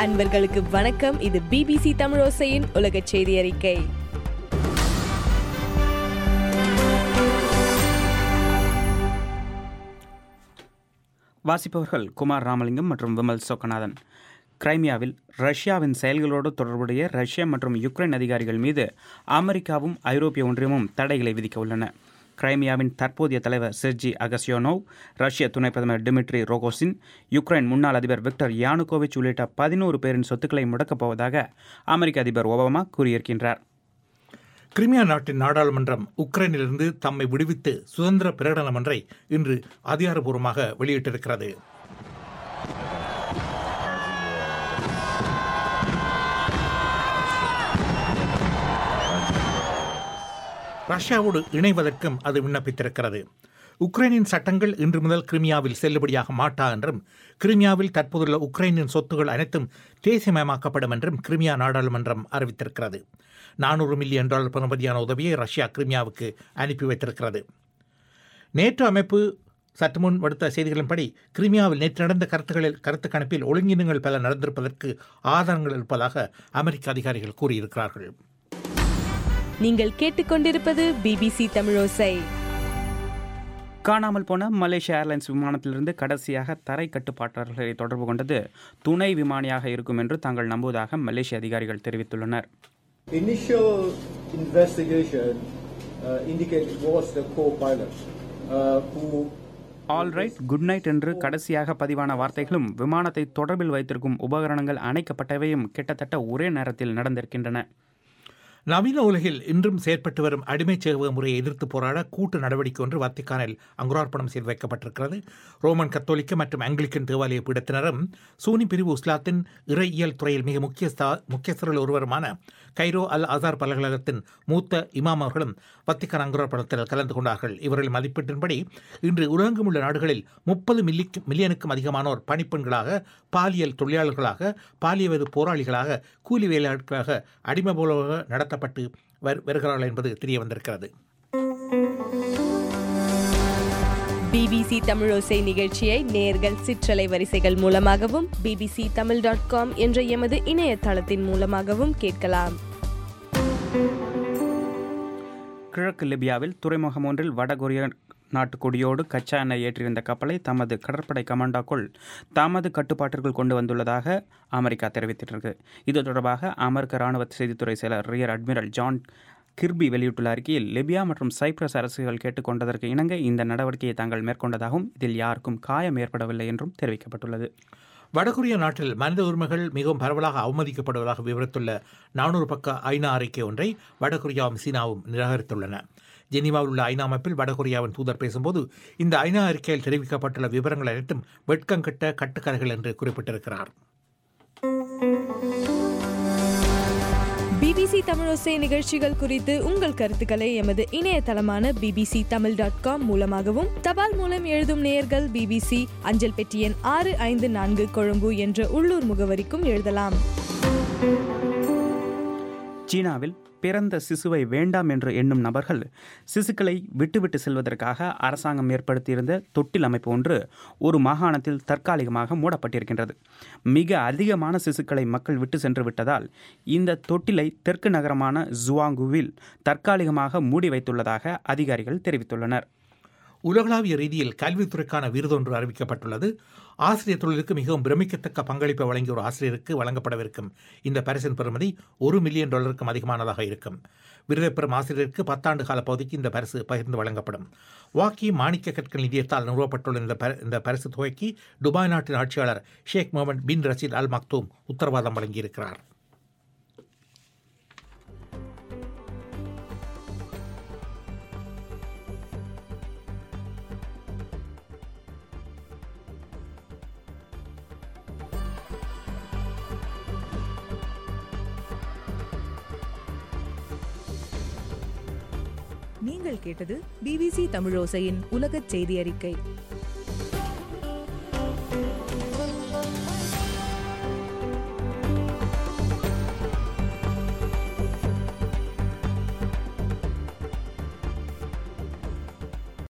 அன்பர்களுக்கு வணக்கம் இது பிபிசி தமிழோசையின் உலக செய்தி அறிக்கை வாசிப்பவர்கள் குமார் ராமலிங்கம் மற்றும் விமல் சொக்கநாதன் கிரைமியாவில் ரஷ்யாவின் செயல்களோடு தொடர்புடைய ரஷ்யா மற்றும் யுக்ரைன் அதிகாரிகள் மீது அமெரிக்காவும் ஐரோப்பிய ஒன்றியமும் தடைகளை விதிக்க உள்ளன கிரைமியாவின் தற்போதைய தலைவர் செர்ஜி அகஸ்யோனோவ் ரஷ்ய துணை பிரதமர் டிமிட்ரி ரோகோசின் யுக்ரைன் முன்னாள் அதிபர் விக்டர் யானுகோவிச் உள்ளிட்ட பதினோரு பேரின் சொத்துக்களை முடக்கப் போவதாக அமெரிக்க அதிபர் ஒபாமா கூறியிருக்கின்றார் கிரிமியா நாட்டின் நாடாளுமன்றம் உக்ரைனிலிருந்து தம்மை விடுவித்து சுதந்திர பிரகடனம் ஒன்றை இன்று அதிகாரப்பூர்வமாக வெளியிட்டிருக்கிறது ரஷ்யாவோடு இணைவதற்கும் அது விண்ணப்பித்திருக்கிறது உக்ரைனின் சட்டங்கள் இன்று முதல் கிரிமியாவில் செல்லுபடியாக மாட்டா என்றும் கிரிமியாவில் தற்போதுள்ள உக்ரைனின் சொத்துகள் அனைத்தும் தேசியமயமாக்கப்படும் என்றும் கிரிமியா நாடாளுமன்றம் அறிவித்திருக்கிறது நானூறு மில்லியன் டாலர் பெறுமதியான உதவியை ரஷ்யா கிரிமியாவுக்கு அனுப்பி வைத்திருக்கிறது நேற்று அமைப்பு சற்று முன் விடுத்த செய்திகளின்படி கிரிமியாவில் நேற்று நடந்த கருத்துக்களில் கருத்து கணிப்பில் ஒழுங்கீனங்கள் பல நடந்திருப்பதற்கு ஆதாரங்கள் இருப்பதாக அமெரிக்க அதிகாரிகள் கூறியிருக்கிறார்கள் நீங்கள் கேட்டுக்கொண்டிருப்பது பிபிசி தமிழோசை காணாமல் போன மலேசிய ஏர்லைன்ஸ் விமானத்திலிருந்து கடைசியாக தரை கட்டுப்பாட்டாளர்களை தொடர்பு கொண்டது துணை விமானியாக இருக்கும் என்று தாங்கள் நம்புவதாக மலேசிய அதிகாரிகள் தெரிவித்துள்ளனர் Initial investigation uh, indicated it was the co-pilot uh, who all right good night என்று கடைசியாக பதிவான வார்த்தைகளும் விமானத்தை தொடர்பில் வைத்திருக்கும் உபகரணங்கள் அணைக்கப்பட்டவையும் கிட்டத்தட்ட ஒரே நேரத்தில் நடந்திருக்கின்றன நவீன உலகில் இன்றும் செயற்பட்டு வரும் அடிமைச் சேவை முறையை எதிர்த்து போராட கூட்டு நடவடிக்கை ஒன்று வத்திக்கானில் அங்குரார்ப்பணம் செய்து வைக்கப்பட்டிருக்கிறது ரோமன் கத்தோலிக்க மற்றும் ஆங்கிலிக்கன் தேவாலய பீடத்தினரும் சூனி பிரிவு உஸ்லாத்தின் இறையியல் துறையில் மிக முக்கிய முக்கியஸ்தரில் ஒருவருமான கைரோ அல் அசார் பல்கழகத்தின் மூத்த இமாம் அவர்களும் வத்திக்கான் அங்குரார்ப்பணத்தில் கலந்து கொண்டார்கள் இவர்கள் மதிப்பீட்டின்படி இன்று உலகெங்கும் உள்ள நாடுகளில் முப்பது மில்லி மில்லியனுக்கும் அதிகமானோர் பணிப்பெண்களாக பாலியல் தொழிலாளர்களாக பாலியவது போராளிகளாக கூலி வேலையாட்களாக அடிமை போலவாக நடத்தப்பட்டு வருகிறார்கள் என்பது தெரிய வந்திருக்கிறது பிபிசி தமிழோசை நிகழ்ச்சியை நேர்கள் சிற்றலை வரிசைகள் மூலமாகவும் பிபிசி தமிழ் டாட் காம் என்ற எமது இணையதளத்தின் மூலமாகவும் கேட்கலாம் கிழக்கு லிபியாவில் துறைமுகம் ஒன்றில் வடகொரிய நாட்டு கொடியோடு கச்சா எண்ணெய் ஏற்றியிருந்த கப்பலை தமது கடற்படை கமாண்டோக்குள் தமது கட்டுப்பாட்டிற்குள் கொண்டு வந்துள்ளதாக அமெரிக்கா தெரிவித்திருக்கு இது தொடர்பாக அமெரிக்க ராணுவ செய்தித்துறை செயலர் ரியர் அட்மிரல் ஜான் கிர்பி வெளியிட்டுள்ள அறிக்கையில் லிபியா மற்றும் சைப்ரஸ் அரசுகள் கேட்டுக்கொண்டதற்கு இணங்க இந்த நடவடிக்கையை தாங்கள் மேற்கொண்டதாகவும் இதில் யாருக்கும் காயம் ஏற்படவில்லை என்றும் தெரிவிக்கப்பட்டுள்ளது வடகொரிய நாட்டில் மனித உரிமைகள் மிகவும் பரவலாக அவமதிக்கப்படுவதாக விவரித்துள்ள நானூறு பக்க ஐநா அறிக்கை ஒன்றை வடகொரியாவும் சீனாவும் நிராகரித்துள்ளன ஜெனீவாவில் உள்ள ஐநா அமைப்பில் வடகொரியாவின் தூதர் பேசும்போது இந்த ஐநா அறிக்கையில் தெரிவிக்கப்பட்டுள்ள விவரங்கள் அனைத்தும் வெட்கங்கட்ட கட்டுக்கதைகள் என்று குறிப்பிட்டிருக்கிறார் பிபிசி தமிழோசை நிகழ்ச்சிகள் குறித்து உங்கள் கருத்துக்களை எமது இணையதளமான பிபிசி தமிழ் டாட் காம் மூலமாகவும் தபால் மூலம் எழுதும் நேயர்கள் பிபிசி அஞ்சல் பெட்டி எண் ஆறு ஐந்து நான்கு கொழும்பு என்ற உள்ளூர் முகவரிக்கும் எழுதலாம் சீனாவில் பிறந்த சிசுவை வேண்டாம் என்று எண்ணும் நபர்கள் சிசுக்களை விட்டுவிட்டு செல்வதற்காக அரசாங்கம் ஏற்படுத்தியிருந்த தொட்டில் அமைப்பு ஒன்று ஒரு மாகாணத்தில் தற்காலிகமாக மூடப்பட்டிருக்கின்றது மிக அதிகமான சிசுக்களை மக்கள் விட்டு சென்று விட்டதால் இந்த தொட்டிலை தெற்கு நகரமான ஜுவாங்குவில் தற்காலிகமாக மூடி வைத்துள்ளதாக அதிகாரிகள் தெரிவித்துள்ளனர் உலகளாவிய ரீதியில் கல்வித்துறைக்கான விருதொன்று அறிவிக்கப்பட்டுள்ளது ஆசிரியர் தொழிலுக்கு மிகவும் பிரமிக்கத்தக்க பங்களிப்பை வழங்கிய ஒரு ஆசிரியருக்கு வழங்கப்படவிருக்கும் இந்த பரிசின் பெறுமதி ஒரு மில்லியன் டாலருக்கும் அதிகமானதாக இருக்கும் விருதை பெறும் ஆசிரியருக்கு பத்தாண்டு கால பகுதிக்கு இந்த பரிசு பகிர்ந்து வழங்கப்படும் வாக்கி மாணிக்க கற்கள் நிதியத்தால் நிறுவப்பட்டுள்ள இந்த இந்த பரிசு தொகைக்கு துபாய் நாட்டின் ஆட்சியாளர் ஷேக் முகமது பின் ரஷீத் அல் மக்தூம் உத்தரவாதம் வழங்கியிருக்கிறார் நீங்கள் கேட்டது பிபிசி தமிழோசையின் உலகச் செய்தி அறிக்கை